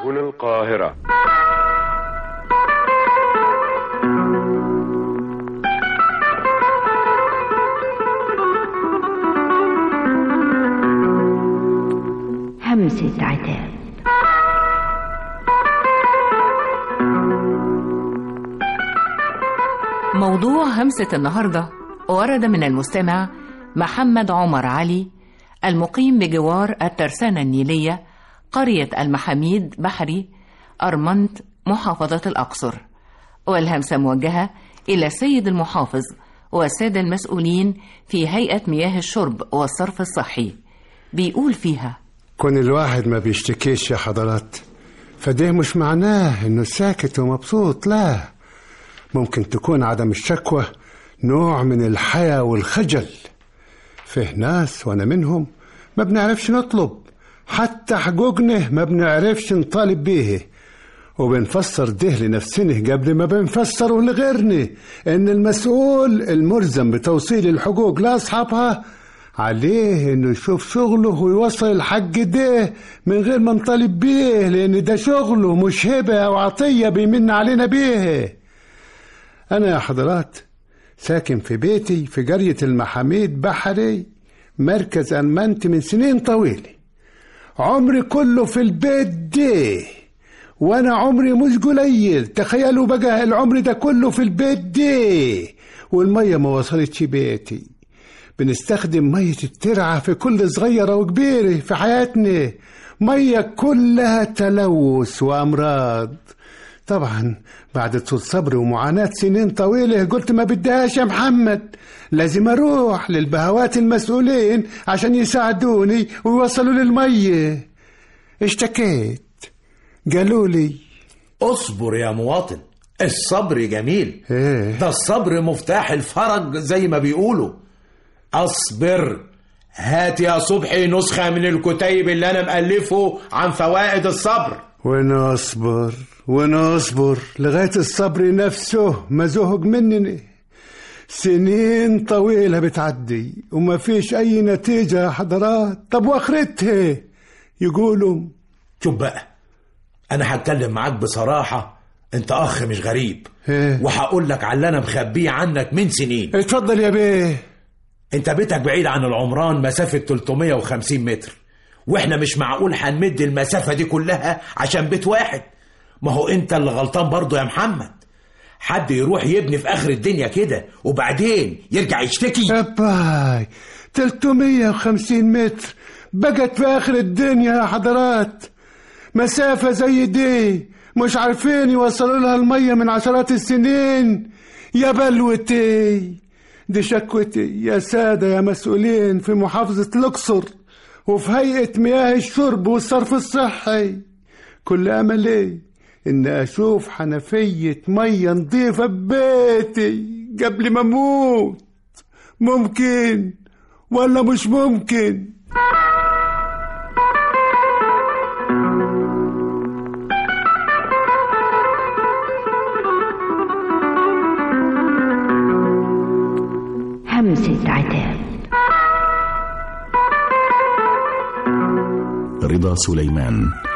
سبل القاهرة همسة عتاب موضوع همسة النهاردة ورد من المستمع محمد عمر علي المقيم بجوار الترسانة النيلية قرية المحاميد بحري أرمنت محافظة الأقصر والهمسة موجهة إلى السيد المحافظ والسادة المسؤولين في هيئة مياه الشرب والصرف الصحي بيقول فيها كون الواحد ما بيشتكيش يا حضرات فده مش معناه انه ساكت ومبسوط لا ممكن تكون عدم الشكوى نوع من الحياة والخجل فيه ناس وانا منهم ما بنعرفش نطلب حتى حقوقنا ما بنعرفش نطالب بيه وبنفسر ده لنفسنا قبل ما بنفسره لغيرنا ان المسؤول الملزم بتوصيل الحقوق لاصحابها عليه انه يشوف شغله ويوصل الحق ده من غير ما نطالب بيه لان ده شغله مش هبه او عطيه بيمن علينا بيه انا يا حضرات ساكن في بيتي في قريه المحاميد بحري مركز المنت من سنين طويله عمري كله في البيت ده وانا عمري مش قليل تخيلوا بقى العمر ده كله في البيت ده والميه ما وصلتش بيتي بنستخدم مية الترعة في كل صغيرة وكبيرة في حياتنا مية كلها تلوث وأمراض طبعا بعد طول صبر ومعاناة سنين طويلة قلت ما بدهاش يا محمد لازم أروح للبهوات المسؤولين عشان يساعدوني ويوصلوا لي المية اشتكيت قالوا لي اصبر يا مواطن الصبر جميل ايه ده الصبر مفتاح الفرج زي ما بيقولوا اصبر هات يا صبحي نسخة من الكتيب اللي أنا مألفه عن فوائد الصبر ونصبر ونصبر لغاية الصبر نفسه ما زهق مننا سنين طويلة بتعدي وما فيش أي نتيجة يا حضرات طب وآخرتها يقولوا شوف بقى أنا هتكلم معاك بصراحة أنت أخ مش غريب إيه؟ وهقول لك على اللي أنا مخبيه عنك من سنين اتفضل يا بيه أنت بيتك بعيد عن العمران مسافة 350 متر وإحنا مش معقول هنمد المسافة دي كلها عشان بيت واحد ما هو أنت اللي غلطان برضه يا محمد حد يروح يبني في آخر الدنيا كده وبعدين يرجع يشتكي أباي 350 متر بقت في آخر الدنيا يا حضرات مسافة زي دي مش عارفين يوصلوا لها المية من عشرات السنين يا بلوتي دي شكوتي يا سادة يا مسؤولين في محافظة الأقصر وفي هيئة مياه الشرب والصرف الصحي كل أملي إن أشوف حنفية مية نظيفة ببيتي قبل ما أموت ممكن ولا مش ممكن همسة عتاب رضا سليمان